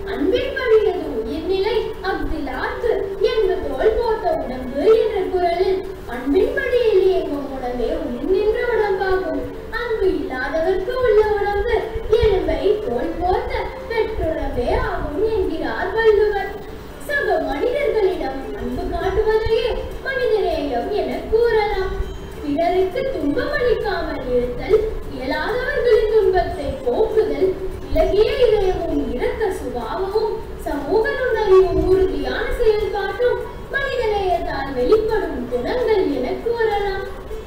அன்பின் வழியது உயிர்நிலை அஃதிலாக்கு என்ப தோல் போட்ட உடம்பு என்ற குரலில் அன்பின் வழியில் இயங்கும் உடம்பே உயிர் நின்ற உடம்பாகும் அன்பு இல்லாதவர்க்கு உள்ள உடம்பு எலும்பை தோல் போட்ட பெற்றுடம்பே ஆகும் என்கிறார் வள்ளுவர் சக மனிதர்களிடம் அன்பு காட்டுவதையே மனிதநேயம் என கூறலாம் பிறருக்கு துன்பம் அளிக்காமல் இருத்தல் இயலாதவர்களின் துன்பத்தை போக்குதல் இலகிய இதயமும் இரக்க சுபாவமும் சமூக நுண்ணறிவும் உறுதியான செயல்பாட்டும் மனிதநேயத்தால் வெளிப்படும் குணங்கள் என கூறலாம்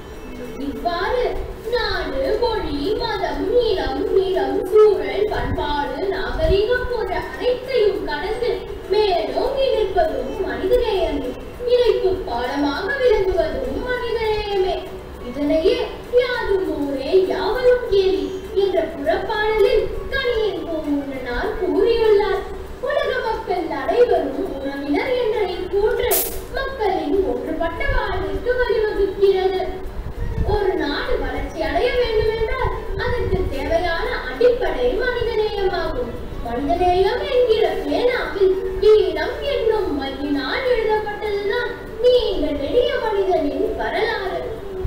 இவ்வாறு நாடு மொழி மதம் இனம் நிறம் சூழல் பண்பாடு நாகரிகம் போன்ற அனைத்தையும் கடந்து மேலோங்கி நிற்பதும் மனிதநேயமே இணைப்பு பாடமாக விளங்குவதும் மனிதநேயமே இதனையே யாதும் ஊரே யாவரும் கேலி என்ற புறப்பாடலில் கணியன் பூமுன்னனார் கூறியுள்ளார் உலக மக்கள் அனைவரும் உறவினர் என்ற இக்கூற்று மக்களின் ஒன்றுபட்ட வாழ்விற்கு வழிவகுக்கிறது ஒரு நாடு வளர்ச்சி அடைய வேண்டும் என்றால் அதற்கு தேவையான அடிப்படை மனிதநேயமாகும் மனிதநேயம் என்கிற பேனாவில் வீரம் என்னும் மையினால் எழுதப்பட்டதுதான் நீண்ட நெடிய மனிதனின் வரலாறு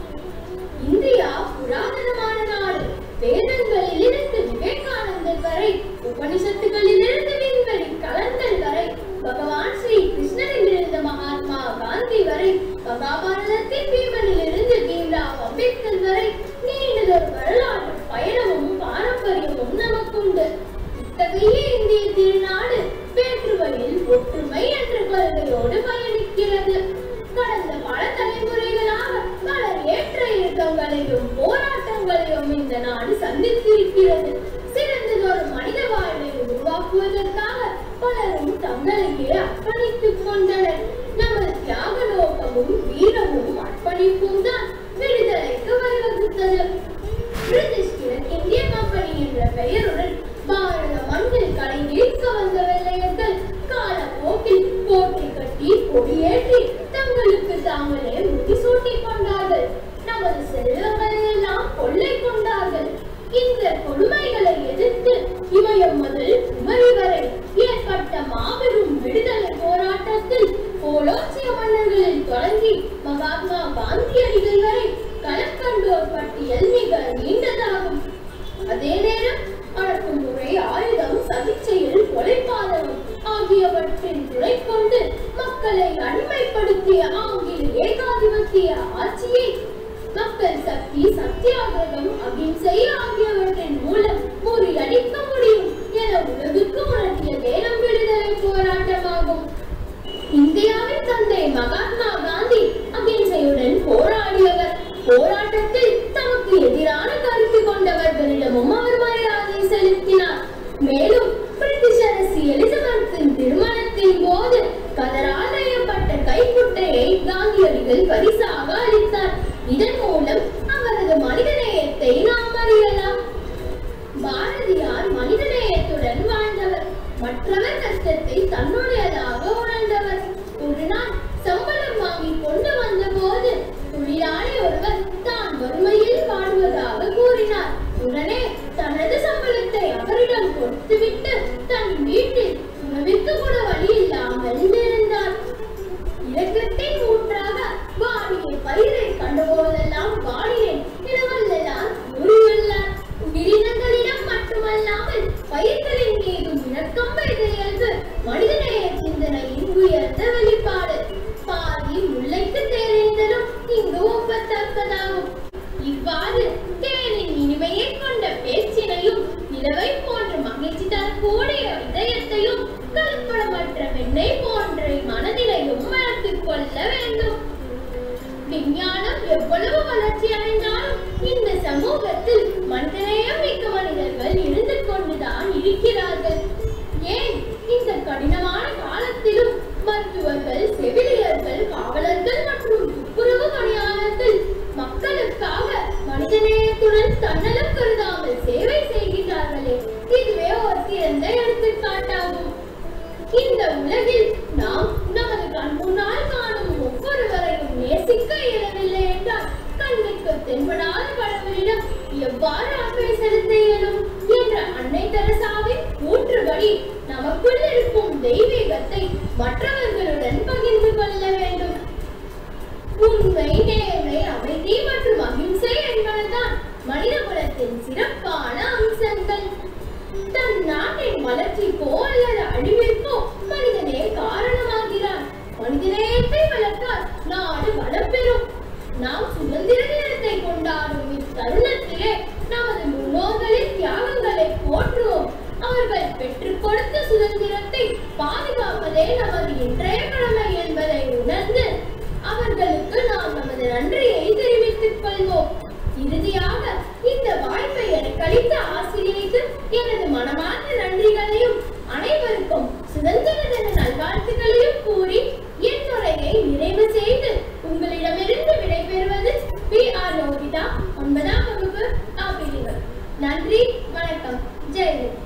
இந்தியா புராதனமான நாடு வேதங்களில் இருந்து விவேகானந்தர் வரை உபனிஷத்துகளில் இருந்து விண்வெளி கலந்தல் வரை பகவான் ஸ்ரீ கிருஷ்ணனில் இருந்த மகாத்மா காந்தி வரை மகாபாரதத்தின் பீமனில் இருந்து பீம்ராவ் அம்பேத்கர் வரை நீண்டதொரு வரலாற்று பயணமும் பாரம்பரியமும் நமக்குண்டு இத்தகைய இந்திய திருநாடு வேற்றுமையில் ஒற்றுமை என்ற கொள்கையோடு பயணிக்கிறது கடந்த பல தலைமுறைகளாக பல ஏற்ற இறக்கங்களையும் போராட்டங்களையும் இந்த நாடு சந்தித்திருக்கிறது சிறந்ததொரு மனித வாழ்வை உருவாக்குவதற்காக பலரும் தங்களையே அர்ப்பணித்துக் கொண்டனர் நமது தியாக நோக்கமும் வீரமும் அர்ப்பணிப்பும் தான் விடுதலைக்கு வழிவகுத்தது பிரிட்டிஷ் கிழக்கிந்திய கம்பெனி என்ற பெயருடன் பாரத மண்ணில் கடை நீக்க வந்த வெள்ளையர்கள் காலப்போக்கில் கோட்டை கட்டி கொடியேற்றி தங்களுக்கு தாங்களே முடிசூட்டிக் கொண்டார்கள் நமது செல்வங்களை எல்லாம் கொள்ளை கொண்டார்கள் இந்த கொடுமைகளை எதிர்த்து இமயம் முதல் குமரி வரை ஏற்பட்ட மாபெரும் விடுதலை போராட்டத்தில் கோலோச்சிய மன்னர்களில் தொடங்கி மகாத்மா காந்தியடிகள் வரை களக்கண்டோர் பட்டியல் மிக நீண்டதாகும் அதே நேரம் அடக்குமுறை ஆயுதம் சதிச்செயல் கொலைபாதகம் ஆகியவற்றின் துணை கொண்டு மக்களை அடிமைப்படுத்திய ஆங்கில ஏகாதிபத்திய ஆட்சியை மக்கள் சக்தி சத்தியாகிரகம் அகிம்சை ஆகியவற்றின் மூலம் முறியடிக்க முடியும் என உலகுக்கு உணர்த்திய வேலம் விடுதலை போராட்டமாகும் இந்தியாவின் தந்தை மகாத்மா காந்தி அகிம்சையுடன் போராடியவர் போராட்டத்தில் தமக்கு எதிரான கருத்து கொண்டவர்களிடமும் அவர் மரியாதை செலுத்தினார் மேலும் பிரிட்டிஷ் அரசி எலிசபெத்தின் திருமணத்தின் போது கதரால் நெய்யப்பட்ட கைக்குட்டையை காந்தியடிகள் பரிசாக அளித்தார் இதன் மூலம் அவரது மனிதநேயத்தை நாம் அறியலாம் பாரதியார் மனிதநேயத்துடன் வாழ்ந்தவர் மற்றவர் கஷ்டத்தை தன்னுடையதாக உணர்ந்தவர் ஒரு நாள் சம்பளம் வாங்கி கொண்டு வந்த போது தொழிலாளி ஒருவர் தான் வறுமையில் வாடுவதாக கூறினார் உடனே தனது சம்பளத்தை அவரிடம் கொடுத்துவிட்டு தன் வீட்டில் உணவிற்கு கூட வழி இல்லாமல் இருந்தார் இரக்கத்தின் ஊற்றாக வாடிய பயிரை கண்டபோதெல்லாம் வாடினேன் இடவல்லெல்லாம் கூறியுள்ளார் உயிரினங்களிடம் மட்டுமல்லாமல் பயிர்களின் மீதும் இரக்கம் வைத்த இயல்பு மனிதநேய சிந்தனையின் உயர்ந்த வெளிப்பாடு பாதி முல்லைக்கு தெரிந்ததும் இங்கு ஒப்பத்தக்கதாகும் இவ்வாறு தேனின் இனிமையை கொண்ட பேச்சினையும் நிலவை போன்ற மகிழ்ச்சி தரக்கூடிய இதயத்தையும் கலப்படமற்ற வெண்ணெய் போன்ற மனதிலையும் வளர்த்துக் கொள்ள வேண்டும் விஞ்ஞானம் எவ்வளவு வளர்ச்சி அடைந்தாலும் இந்த சமூகத்தில் மனிதநேயம் மிக்க மனிதர்கள் இருந்து கொண்டுதான் இருக்கிறார்கள் ஏன் இந்த கடினமான காலத்திலும் மருத்துவர்கள் செவிலியர்கள் காவலர்கள் மற்றும் துப்புரவு பணியாளர்கள் மக்களுக்காக மனிதநேயத்துடன் தன்னலம் கருதாமல் சேவை செய்கிறார்களே இதுவே ஒரு சிறந்த எடுத்துக்காட்டாகும் இந்த உலகில் நாம் நமது கண் முன்னால் காணும் ஒவ்வொருவரையும் நேசிக்க இயலவில்லை என்றால் கண்ணுக்கு தென்படாத கடவுளிடம் எவ்வாறு அன்பை செலுத்த இயலும் என்ற அன்னை தெரசாவின் கூற்றுப்படி நமக்குள்ள தெய்வீகத்தை மற்றவர்களுடன் பகிர்ந்து கொள்ள வேண்டும் உண்மை நேர்மை அமைதி மற்றும் அகிம்சை என்பனதான் மனித குலத்தின் சிறப்பான அம்சங்கள் தன் நாட்டின் வளர்ச்சிக்கோ அல்லது அழிவிற்கோ மனிதனே காரணமாகிறான் மனிதநேயத்தை வளர்த்தால் நாடு வளம் பெறும் நாம் சுதந்திர தினத்தை கொண்டாடும் இத்தருணத்திலே நமது முன்னோர்களின் தியாகங்களை போற்றுவோம் அவர்கள் பெற்றுக் கொடுத்த சுதந்திரத்தை பாதுகாப்பதே நமது இன்றைய கடமை என்பதை உணர்ந்து அவர்களுக்கு நாம் நமது நன்றியை தெரிவித்துக் கொள்வோம் இறுதியாக இந்த வாய்ப்பை எனக்கு அளித்த ஆசிரியருக்கு எனது மனமார்ந்த நன்றிகளையும் அனைவருக்கும் சுதந்திர தின நல்வாழ்த்துக்களையும் கூறி என் உரையை நிறைவு செய்து உங்களிடமிருந்து விடைபெறுவது பி ஆர் லோகிதா ஒன்பதாம் வகுப்பு ஆ பிரிவு நன்றி வணக்கம் ஜெயலலிதா